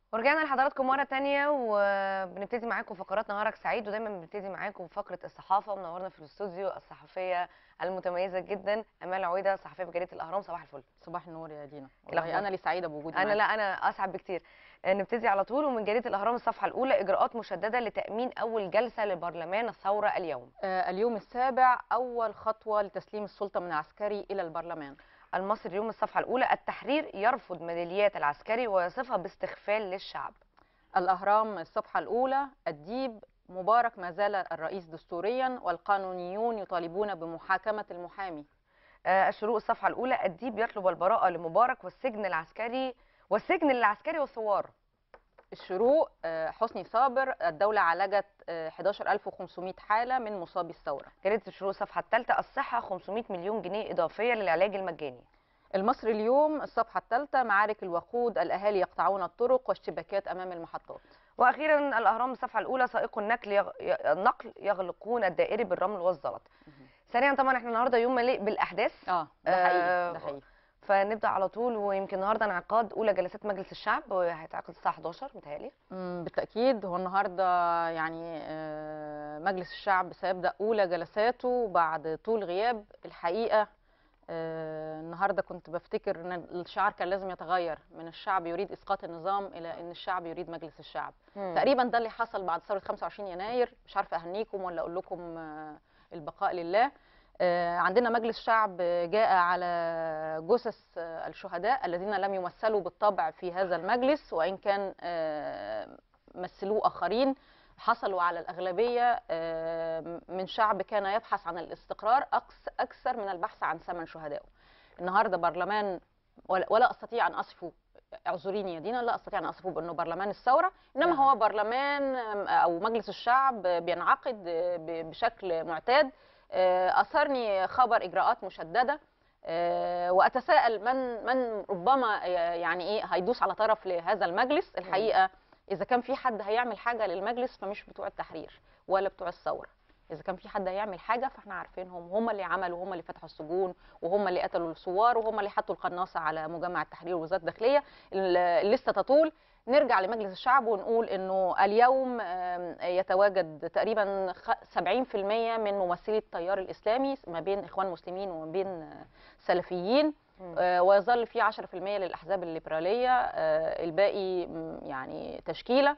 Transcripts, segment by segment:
ورجعنا لحضراتكم مرة تانية وبنبتدي معاكم فقرات نهارك سعيد ودايما بنبتدي معاكم فقرة الصحافة ومنورنا في الاستوديو الصحفية المتميزة جدا أمال عويدة صحفية بجريدة الأهرام صباح الفل صباح النور يا دينا الأخبار؟ والله انا اللي سعيده بوجودي أنا معاك. لا أنا أسعد بكتير آه، نبتدي على طول ومن جريدة الأهرام الصفحة الأولى إجراءات مشددة لتأمين أول جلسة لبرلمان الثورة اليوم آه اليوم السابع اول خطوه لتسليم السلطه من العسكري الى البرلمان المصري اليوم الصفحة الأولى التحرير يرفض ميداليات العسكري ويصفها باستغفال للشعب الاهرام الصفحه الاولى الديب مبارك ما زال الرئيس دستوريا والقانونيون يطالبون بمحاكمه المحامي آه، الشروق الصفحة الأولى الديب يطلب البراءة لمبارك والسجن العسكري والسجن للعسكري والثوار الشروق آه حسني صابر الدوله عالجت آه 11500 حاله من مصابي الثوره جريدة الشروق الصفحة الثالثة الصحة 500 مليون جنيه إضافية للعلاج المجاني المصري اليوم الصفحه الثالثه معارك الوقود الاهالي يقطعون الطرق واشتباكات امام المحطات وأخيرا الأهرام الصفحة الأولى سائق النقل يغ... ي- النقل يغلقون الدائري بالرمل والزلط سريعا طبعا احنا النهارده يوم مليء بالأحداث اه ده آه، حقيقي ده حقيقي فنبدأ على طول ويمكن النهارده انعقاد أولى جلسات مجلس الشعب وهيتعقد الساعة 11 متهيألي مم، بالتأكيد هو النهارده يعني آه، مجلس الشعب سيبدأ أولى جلساته بعد طول غياب الحقيقة آه، النهارده كنت بفتكر إن الشعار كان لازم يتغير من الشعب يريد إسقاط النظام إلى إن الشعب يريد مجلس الشعب تقريبا ده اللي حصل بعد ثورة 25 يناير مش عارفة أهنيكم ولا أقول لكم آه، البقاء لله آه، عندنا مجلس شعب جاء على جثث آه، الشهداء الذين لم يمثلوا بالطبع في هذا المجلس وإن كان آه، مثلوه آخرين حصلوا على الأغلبية آه، من شعب كان يبحث عن الاستقرار أكس- أكثر من البحث عن ثمن شهدائه النهاردة برلمان ولا ولا أستطيع أن أصفه اعذريني يا دينا لا استطيع ان اصفه بانه برلمان الثوره انما نعم. هو برلمان آم، او مجلس الشعب بينعقد آه، ب- بشكل معتاد آه، اثرني خبر اجراءات مشدده آه، واتساءل من من ربما ي- يعني ايه هيدوس على طرف لهذا المجلس الحقيقه اذا كان في حد هيعمل حاجه للمجلس فمش بتوع التحرير ولا بتوع الثوره اذا كان في حد هيعمل حاجه فاحنا عارفينهم هم اللي عملوا هم اللي فتحوا السجون وهم اللي قتلوا الثوار وهم اللي حطوا القناصه على مجمع التحرير ووزاره الداخليه ال- الليسته تطول نرجع لمجلس الشعب ونقول انه اليوم آم، يتواجد تقريبا خ- 70% من ممثلي التيار الاسلامي ما بين اخوان مسلمين وما بين آه، سلفيين مم. آه، ويظل في 10% للاحزاب الليبراليه آه، الباقي م، يعني تشكيله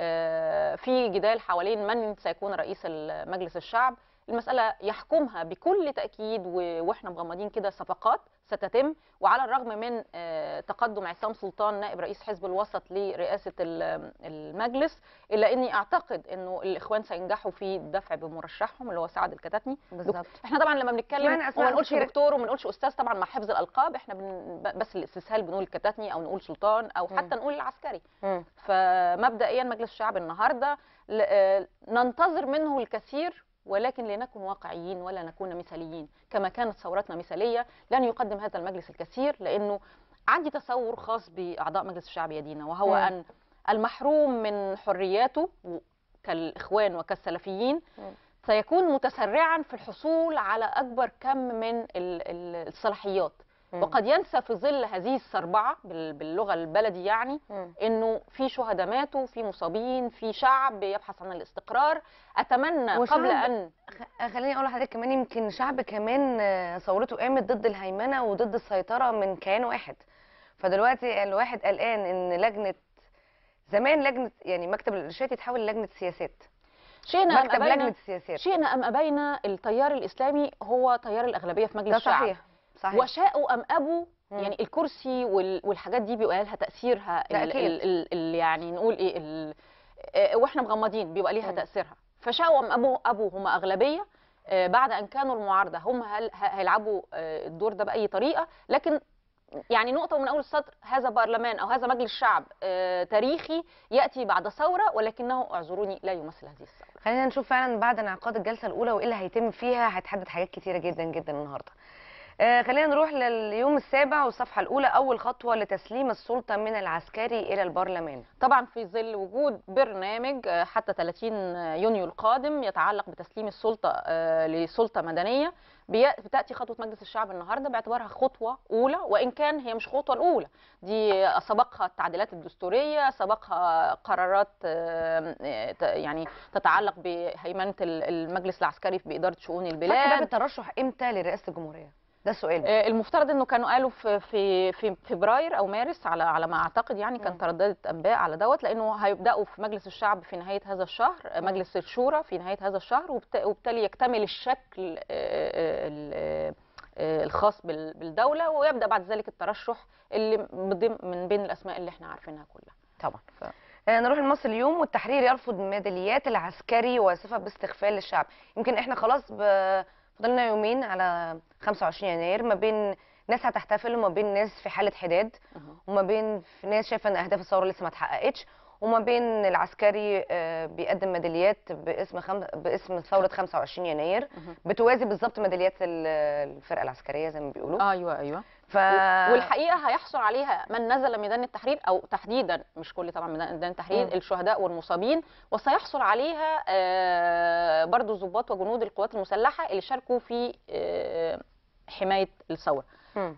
آه، في جدال حوالين من سيكون رئيس ال- مجلس الشعب المسألة يحكمها بكل تأكيد و- وإحنا مغمضين كده صفقات ستتم وعلى الرغم من آه، تقدم عصام سلطان نائب رئيس حزب الوسط لرئاسة ال- المجلس إلا أني أعتقد أنه الإخوان سينجحوا في الدفع بمرشحهم اللي هو سعد الكتاتني بالظبط احنا طبعا لما بنتكلم اسمعنا وما أسماء نقولش كتير. دكتور وما نقولش استاذ طبعا مع حفظ الالقاب احنا بن... بس الاستسهال بنقول الكتاتني او نقول سلطان او مم. حتى نقول العسكري مم. فمبدئيا مجلس الشعب النهارده ل- آه، ننتظر منه الكثير ولكن لنكن واقعيين ولا نكون مثاليين كما كانت ثورتنا مثاليه لن يقدم هذا المجلس الكثير لانه عندي تصور خاص باعضاء مجلس الشعب يا دينا وهو مم. ان المحروم من حرياته و- كالاخوان وكالسلفيين مم. سيكون متسرعا في الحصول على اكبر كم من ال- ال- الصلاحيات مم. وقد ينسى في ظل هذه السربعه بال- باللغه البلدي يعني مم. انه في شهداء ماتوا في مصابين في شعب يبحث عن الاستقرار اتمنى وشعب- قبل ان خ- خليني اقول لحضرتك كمان يمكن شعب كمان آه، ثورته قامت ضد الهيمنه وضد السيطره من كيان واحد فدلوقتي الواحد قلقان ان لجنه زمان لجنه يعني مكتب الارشاد يتحول لجنه سياسات شئنا ام مكتب لجنه ابينا السياسات شئنا ام ابينا التيار الاسلامي هو تيار الاغلبيه في مجلس ده الشعب صحيح صحيح وشاءوا ام ابوا مم. يعني الكرسي وال- والحاجات دي بيبقى لها تاثيرها ده ال- أكيد. ال- ال- ال- يعني نقول ايه ال- آه، واحنا مغمضين بيبقى ليها مم. تاثيرها فشاءوا ام ابوا ابوا هم اغلبيه آه، بعد ان كانوا المعارضه هم هل- ه- هيلعبوا آه، الدور ده باي طريقه لكن يعني نقطة من أول السطر هذا برلمان أو هذا مجلس شعب آه، تاريخي يأتي بعد ثورة ولكنه اعذروني لا يمثل هذه الثورة خلينا نشوف فعلا بعد انعقاد الجلسه الاولى وايه اللي هيتم فيها هتحدد حاجات كتيره جدا جدا النهارده آه خلينا نروح لليوم السابع والصفحه الاولى اول خطوه لتسليم السلطه من العسكري الى البرلمان طبعا في ظل وجود برنامج آه، حتى 30 يونيو القادم يتعلق بتسليم السلطة آه، لسلطة مدنية بي- بتاتي خطوه مجلس الشعب النهارده باعتبارها خطوه اولى وان كان هي مش الخطوه الاولى دي سبقها التعديلات الدستوريه سبقها قرارات آه، آه، ت- يعني تتعلق بهيمنه ال- المجلس العسكري باداره شؤون فتح باب البلاد الترشح امتى لرئاسه الجمهوريه ده السؤال آه، المفترض انه كانوا قالوا في في في فبراير او مارس على على ما اعتقد يعني مم. كان ترددت انباء على دوت لانه هيبداوا في مجلس الشعب في نهايه هذا الشهر آه، مجلس الشورى في نهايه هذا الشهر وبت- وبالتالي يكتمل الشكل آه، آه، ال- آه، آه، الخاص بال- بالدوله ويبدا بعد ذلك الترشح اللي بضم- من بين الاسماء اللي احنا عارفينها كلها طبعا ف- آه، نروح لمصر اليوم والتحرير يرفض ميداليات العسكري وصفه باستغفال للشعب يمكن احنا خلاص ب- فضلنا يومين على 25 يناير ما بين ناس هتحتفل وما بين ناس في حاله حداد وما بين في ناس شايفه ان اهداف الثوره لسه ما اتحققتش وما بين العسكري آه، بيقدم ميداليات باسم خم... باسم ثوره 25 يناير مهم. بتوازي بالظبط ميداليات ال- الفرقه العسكريه زي ما بيقولوا ايوه ايوه ف والحقيقه هيحصل عليها من نزل ميدان التحرير او تحديدا مش كل طبعا ميدان ميدان التحرير مم. الشهداء والمصابين وسيحصل عليها آه، برضو ضباط وجنود القوات المسلحه اللي شاركوا في آه، حمايه الثوره مم.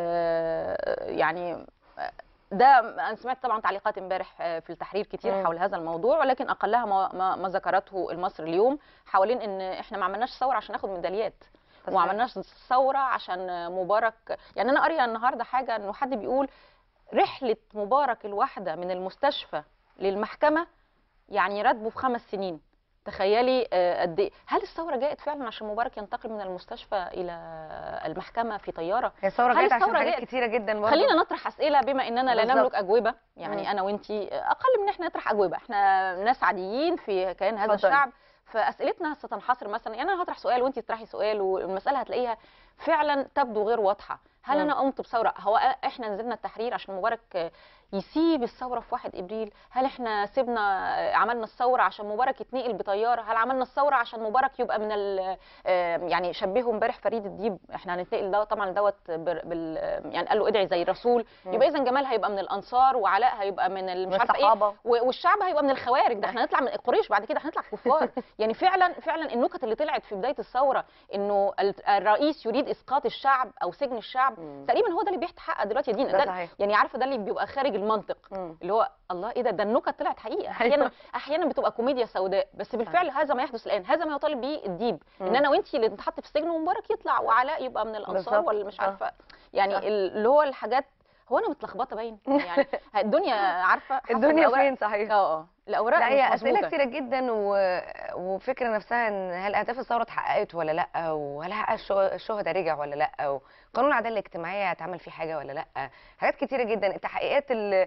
آه، يعني ده انا سمعت طبعا تعليقات امبارح آه، في التحرير كتير مم. حول هذا الموضوع ولكن اقلها ما, ما, ما ذكرته المصري اليوم حوالين ان احنا ما عملناش ثوره عشان ناخد ميداليات صحيح. وما عملناش ثوره عشان مبارك يعني انا قاريه النهارده حاجه انه حد بيقول رحله مبارك الواحده من المستشفى للمحكمه يعني راتبه في خمس سنين تخيلي آه، قد ايه هل الثوره جاءت فعلا عشان مبارك ينتقل من المستشفى الى المحكمه في طياره هي الثوره هل جت عشان الثورة حاجات جت؟ كتيره جدا برضه خلينا نطرح اسئله بما اننا لا بالظبط. نملك اجوبه مم. يعني انا وانتي اقل من ان احنا نطرح اجوبه احنا ناس عاديين في كيان هذا اتفضلي. الشعب فاسئلتنا ستنحصر مثلا يعني انا هطرح سؤال وانتي تطرحي سؤال والمساله هتلاقيها فعلا تبدو غير واضحه هل مم. انا قمت بثوره هو احنا نزلنا التحرير عشان مبارك يسيب الثوره في 1 ابريل هل احنا سيبنا عملنا الثوره عشان مبارك يتنقل بطياره هل عملنا الثوره عشان مبارك يبقى من ال يعني شبهه امبارح فريد الديب احنا هنتنقل ده طبعا دوت بال بال- يعني قال له ادعي زي الرسول مم. يبقى اذا جمال هيبقى من الانصار وعلاء هيبقى من ال- مش من عارفه ايه الصحابه و- والشعب هيبقى من الخوارج ده احنا هنطلع من قريش بعد كده هنطلع كفار يعني فعلا فعلا النكت اللي طلعت في بدايه الثوره انه ال- الرئيس يريد اسقاط الشعب او سجن الشعب مم. تقريبا هو ده اللي بيتحقق دلوقتي يا دينا ده ده صحيح يعني عارفه ده اللي بيبقى خارج المنطق مم. اللي هو الله ايه ده ده النكت طلعت حقيقه احيانا أيوة. احيانا بتبقى كوميديا سوداء بس بالفعل هذا ما يحدث الان هذا ما يطالب به الديب ان مم. انا وانتي اللي نتحط في السجن ومبارك يطلع وعلاء يبقى من الانصار بالظبط. ولا مش آه. عارفه يعني صح. اللي هو الحاجات هو انا متلخبطه باين يعني الدنيا عارفه حسب الدنيا الأوراق- فين صحيح اه اه الاوراق لا مش هي اسئله مظبوطة. كتيره جدا و... وفكره نفسها ان هل اهداف الثوره اتحققت ولا لا وهل حق الشه- الشهداء رجع ولا لا وقانون العداله الاجتماعيه هتعمل فيه حاجه ولا لا حاجات كتيره جدا التحقيقات اللي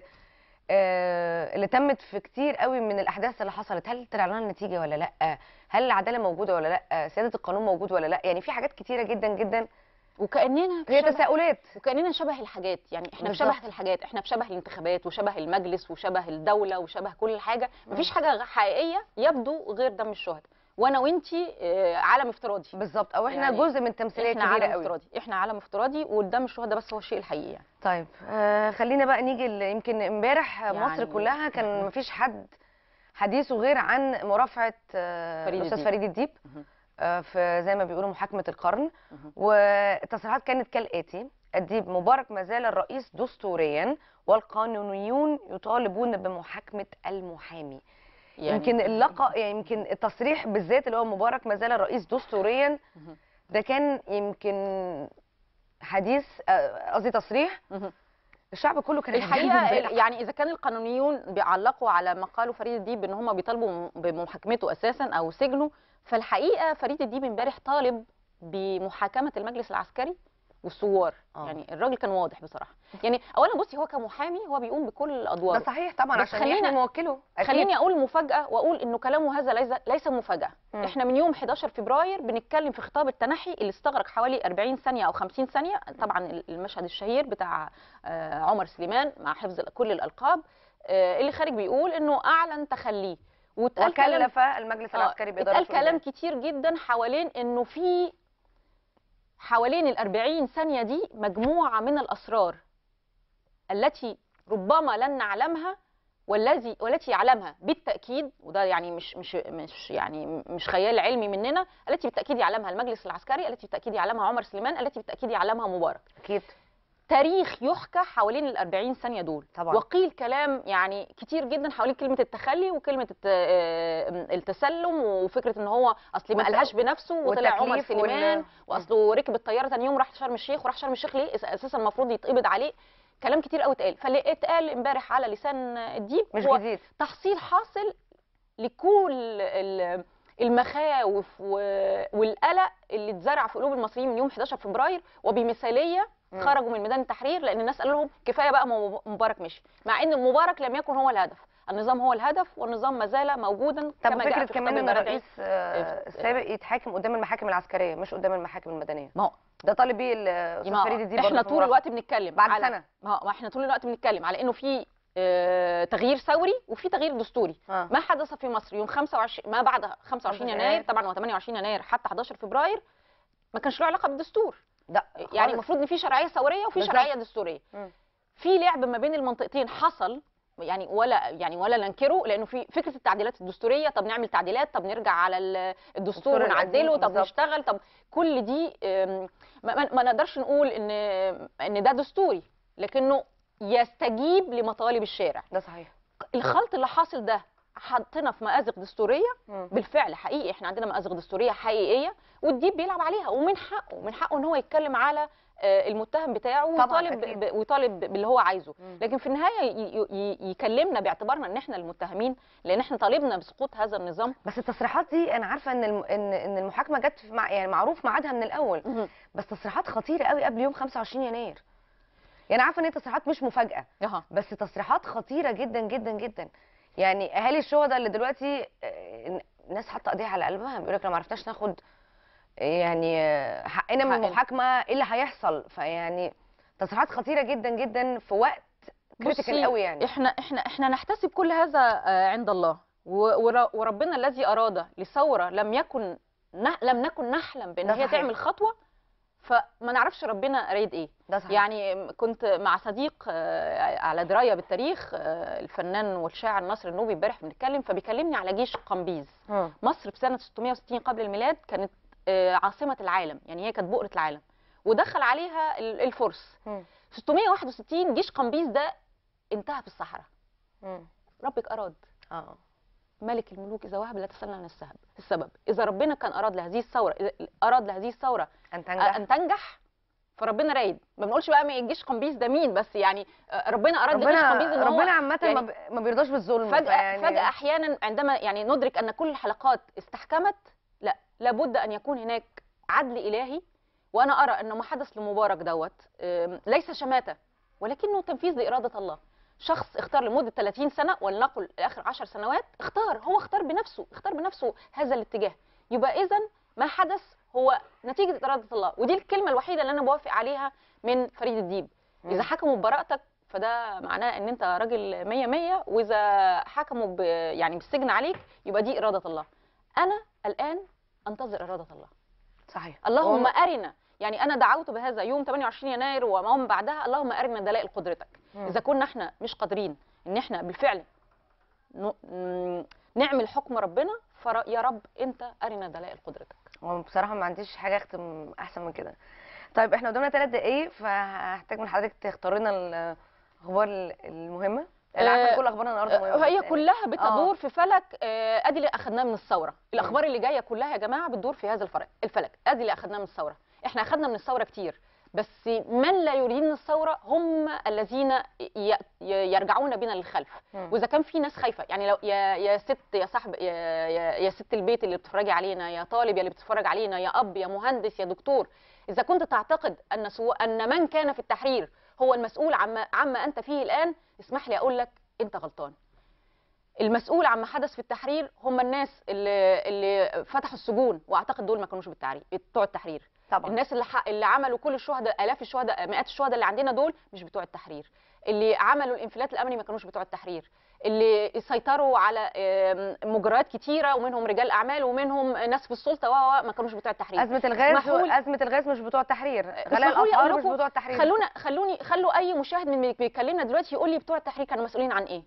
آه، اللي تمت في كتير قوي من الاحداث اللي حصلت هل طلع لنا النتيجه ولا لا هل العداله موجوده ولا لا سياده القانون موجود ولا لا يعني في حاجات كتيره جدا جدا وكاننا في هي شبه تساؤلات وكاننا شبه الحاجات يعني احنا في بالظبط. شبه الحاجات احنا في شبه الانتخابات وشبه المجلس وشبه الدوله وشبه كل حاجه مفيش حاجه حقيقيه يبدو غير دم الشهداء وانا وانتي آه، عالم افتراضي بالظبط او احنا يعني جزء من تمثيليه احنا كبيره عالم قوي افتراضي احنا عالم افتراضي والدم الشهداء بس هو الشيء الحقيقي يعني. طيب آه خلينا بقى نيجي ل- يمكن امبارح يعني- مصر كلها كان مهم. مفيش حد حديثه غير عن مرافعه آه فريد الاستاذ الديب. فريد الديب مهم. آه في زي ما بيقولوا محاكمه القرن مهم. والتصريحات كانت كالاتي الديب مبارك ما زال الرئيس دستوريا والقانونيون يطالبون بمحاكمه المحامي يعني يمكن اللقاء يعني يمكن التصريح بالذات اللي هو مبارك ما زال الرئيس دستوريا مهم. ده كان يمكن حديث آه، قصدي تصريح مهم. الشعب كله كان هيتجنن الحقيقه امبارح. يعني اذا كان القانونيون بيعلقوا على ما قاله فريد الديب ان هم بيطالبوا بمحاكمته اساسا او سجنه فالحقيقه فريد الديب امبارح طالب بمحاكمه المجلس العسكري والثوار آه. يعني الراجل كان واضح بصراحه يعني اولا بصي هو كمحامي هو بيقوم بكل ده الادوار صحيح طبعا بس عشان خلينا- يحمي موكله أكيد. خليني اقول مفاجاه واقول انه كلامه هذا ليس ليس مفاجاه مم. احنا من يوم 11 فبراير بنتكلم في خطاب التنحي اللي استغرق حوالي 40 ثانيه او 50 ثانيه طبعا المشهد الشهير بتاع آه، عمر سليمان مع حفظ كل الالقاب آه، اللي خارج بيقول انه اعلن تخليه واتقال كلام وكلف المجلس آه، العسكري بإدارة اتقال كلام شؤون كتير جدا حوالين انه في حوالين ال 40 ثانيه دي مجموعه من الاسرار التي ربما لن نعلمها والذي والتي يعلمها بالتاكيد وده يعني مش مش مش يعني مش خيال علمي مننا التي بالتاكيد يعلمها المجلس العسكري التي بالتاكيد يعلمها عمر سليمان التي بالتاكيد يعلمها مبارك اكيد تاريخ يحكى حوالين ال 40 ثانيه دول طبعا. وقيل كلام يعني كتير جدا حوالين كلمه التخلي وكلمه الت- آه، التسلم وفكره ان هو اصل ما والت- قالهاش بنفسه وطلع عمر والتكليف وال- سليمان واصله ركب الطياره ثاني يوم راح شرم الشيخ وراح شرم الشيخ ليه أس- اساسا المفروض يتقبض عليه كلام كتير قوي اتقال فاللي اتقال امبارح على لسان الديب مش هو جديد تحصيل حاصل لكل ال- المخاوف و- والقلق اللي اتزرع في قلوب المصريين من يوم 11 فبراير وبمثاليه مم. خرجوا من ميدان التحرير لان الناس قالوا لهم كفايه بقى ما مبارك مشي مع ان مبارك لم يكن هو الهدف النظام هو الهدف والنظام ما زال موجودا طب كما جاء فكره في كمان خطاب ان امبارح الرئيس آه، السابق يتحاكم قدام المحاكم العسكريه مش قدام المحاكم المدنيه ما هو ده طالب بيه الاستاذ ما فريد الدين احنا برضه في طول المرافعة. الوقت بنتكلم بعد على سنة. ما هو- ما احنا طول الوقت بنتكلم على انه في آه، تغيير ثوري وفي تغيير دستوري آه. ما حدث في مصر يوم 25 ما بعد 25 يناير يناير. طبعا هو 28 يناير حتى 11 فبراير ما كانش له علاقه بالدستور لا يعني خالص. المفروض ان في شرعيه ثوريه وفي بالظبط. شرعيه دستوريه مم. في لعب ما بين المنطقتين حصل يعني ولا يعني ولا ننكره لانه في فكره التعديلات الدستوريه طب نعمل تعديلات طب نرجع على ال- الدستور الدستور القديم ونعدله طب بالظبط. نشتغل طب كل دي أم، ما, ما- ما نقدرش نقول ان ان ده دستوري لكنه يستجيب لمطالب الشارع ده صحيح الخلط اللي حاصل ده حطنا في مآزق دستوريه مم. بالفعل حقيقي احنا عندنا مآزق دستوريه حقيقيه والديب بيلعب عليها ومن حقه من حقه ان هو يتكلم على آه، المتهم بتاعه طبعاً، ويطالب أكيد. ب- ويطالب باللي هو عايزه مم. لكن في النهايه ي- ي- يكلمنا باعتبارنا ان احنا المتهمين لان احنا طالبنا بسقوط هذا النظام بس التصريحات دي انا عارفه ان الم... ان ان المحاكمه جت في مع... يعني معروف ميعادها من الاول بس تصريحات خطيره قوي قبل يوم 25 يناير يعني عارفه ان هي تصريحات مش مفاجاه اها بس تصريحات خطيره جدا جدا جدا يعني اهالي الشهداء اللي دلوقتي آه، الناس حاطه ايديها على قلبها بيقول لك لو ما عرفناش ناخد يعني آه، حقنا من حقنا. المحاكمه ايه اللي هيحصل فيعني تصريحات خطيره جدا جدا في وقت كريتيكال بصي، قوي يعني احنا احنا احنا نحتسب كل هذا آه، عند الله و- ور- وربنا الذي اراد لثوره لم يكن ن- لم نكن نحلم بان ده هي صحيح. تعمل خطوه فما نعرفش ربنا رايد ايه ده صحيح يعني كنت مع صديق آه، على درايه بالتاريخ آه، الفنان والشاعر ناصر النوبي امبارح بنتكلم فبيكلمني على جيش قمبيز مم. مصر في سنه 660 قبل الميلاد كانت آه، عاصمه العالم يعني هي كانت بؤره العالم ودخل عليها ال- الفرس مم. 661 جيش قمبيز ده انتهى في الصحراء مم. ربك اراد اه ملك الملوك اذا وهب لا تسالنا عن السبب السبب اذا ربنا كان اراد لهذه الثوره إذا اراد لهذه الثوره ان تنجح ان تنجح فربنا رايد ما بنقولش بقى مين الجيش قمبيز ده مين بس يعني آه، ربنا اراد للجيش قمبيز ربنا ان هو ربنا عامه يعني ما ب- ما بيرضاش بالظلم فجأة فيعني- فجأة أحيانا عندما يعني ندرك أن كل الحلقات استحكمت لا لابد أن يكون هناك عدل إلهي وأنا أرى أن ما حدث لمبارك دوت آم، ليس شماتة ولكنه تنفيذ لإرادة الله شخص اختار لمدة 30 سنة ولنقل آخر 10 سنوات اختار هو اختار بنفسه اختار بنفسه هذا الاتجاه يبقى إذا ما حدث هو نتيجة إرادة الله ودي الكلمة الوحيدة اللي أنا بوافق عليها من فريد الديب مم. إذا حكموا ببراءتك فده معناه ان انت راجل مية مية واذا حكموا ب يعني بالسجن عليك يبقى دي اراده الله انا الان انتظر اراده الله صحيح اللهم هو- ارنا يعني انا دعوت بهذا يوم 28 يناير وما من بعدها اللهم ارنا دلائل قدرتك مم. اذا كنا احنا مش قادرين ان احنا بالفعل ن- ن- نعمل حكم ربنا فيا رب انت ارنا دلائل قدرتك هو بصراحه ما عنديش حاجه اختم احسن من كده طيب احنا قدامنا ثلاث دقايق فهحتاج من حضرتك تختار لنا الاخبار المهمه انا عارفه إن كل اخبارنا النهارده مهمه هي بس يعني- كلها بتدور في فلك آه، ادي اللي اخذناه من الثوره الاخبار اللي جايه كلها يا جماعه بتدور في هذا الفرق الفلك ادي اللي اخذناه من الثوره احنا اخذنا من الثوره كتير بس من لا يريدون الثوره هم الذين ي- ي- يرجعون بنا للخلف مم. واذا كان في ناس خايفه يعني لو يا يا ست يا صاحب يا, يا, يا ست البيت اللي بتتفرجي علينا يا طالب يا اللي بتتفرج علينا يا اب يا مهندس يا دكتور اذا كنت تعتقد ان سو... ان من كان في التحرير هو المسؤول عما عما انت فيه الان اسمح لي اقول لك انت غلطان المسؤول عما حدث في التحرير هم الناس اللي اللي فتحوا السجون واعتقد دول ما كانوش بالتحرير بتوع التحرير طبعا الناس اللي ح... اللي عملوا كل الشهداء الاف الشهداء مئات الشهداء اللي عندنا دول مش بتوع التحرير اللي عملوا الانفلات الامني ما كانوش بتوع التحرير اللي سيطروا على آم، مجريات كتيره ومنهم رجال اعمال ومنهم ناس في السلطه و و- ما كانوش بتوع التحرير ازمه الغاز اسمحوا لي- ازمه الغاز مش بتوع التحرير غلاء اسمحوا لي الاسعار أقول مش لكم بتوع التحرير خلونا خلوني خلوا اي مشاهد من اللي بيكلمنا دلوقتي يقول لي بتوع التحرير كانوا مسؤولين عن ايه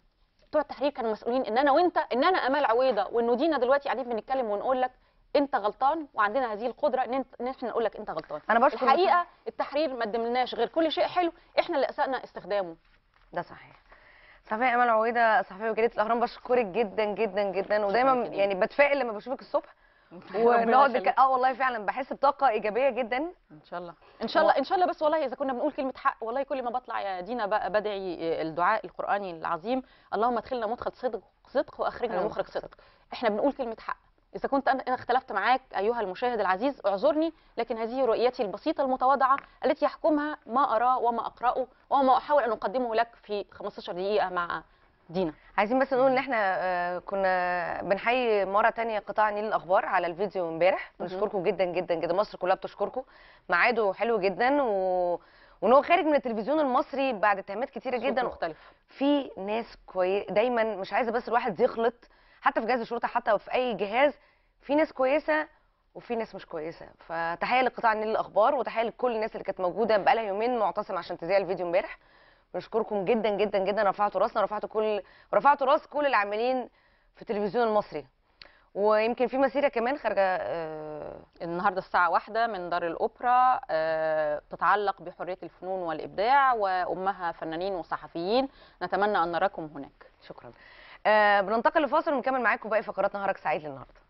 بتوع التحرير كانوا مسؤولين ان انا وانت ان انا امال عويضه وانه دينا دلوقتي قاعدين بنتكلم ونقول لك انت غلطان وعندنا هذه القدره ان انت ان احنا نقول لك انت غلطان انا بشكر الحقيقه التحرير ما قدملناش غير كل شيء حلو احنا اللي اسأنا استخدامه ده صحيح صحفية امل عويدة صحفية وكالة الاهرام بشكرك جدا جدا جدا ودايما جداً. يعني بتفائل لما بشوفك الصبح ربنا ونقعد يخليك. نك- اه والله فعلا بحس بطاقة ايجابية جدا ان شاء الله ان شاء الله ان شاء الله بس والله اذا كنا بنقول كلمه حق والله كل ما بطلع يا دينا بقى بدعي الدعاء القراني العظيم اللهم ادخلنا مدخل صدق صدق واخرجنا اللهم مخرج ادخل صدق احنا بنقول كلمه حق اذا كنت انا أنا اختلفت معاك ايها المشاهد العزيز اعذرني لكن هذه رؤيتي البسيطه المتواضعه التي يحكمها ما اراه وما اقراه وما احاول ان اقدمه لك في 15 دقيقه مع دينا عايزين بس نقول ان احنا آه، كنا بنحيي مرة تانية قطاع نيل الاخبار على الفيديو امبارح مهم. بنشكركم جدا جدا جدا مصر كلها بتشكركم ميعاده حلو جدا و... وان هو خارج من التلفزيون المصري بعد اتهامات كتيرة صوت جدا مختلف في ناس كويس دايما مش عايزه بس الواحد يخلط حتى في جهاز الشرطه حتى في اي جهاز في ناس كويسه وفي ناس مش كويسه فتحيه لقطاع النيل الاخبار وتحيه لكل الناس اللي كانت موجوده بقالها يومين معتصم عشان تذيع الفيديو امبارح بنشكركم جدا جدا جدا رفعتوا راسنا رفعتوا كل رفعتوا راس كل العاملين في التلفزيون المصري ويمكن في مسيره كمان خارجه آه، النهارده الساعة واحدة من دار الأوبرا آه، تتعلق بحرية الفنون والإبداع وأمها فنانين وصحفيين نتمنى أن نراكم هناك شكرا آه، بننتقل لفاصل ونكمل معاكم باقي فقرات نهارك سعيد للنهارده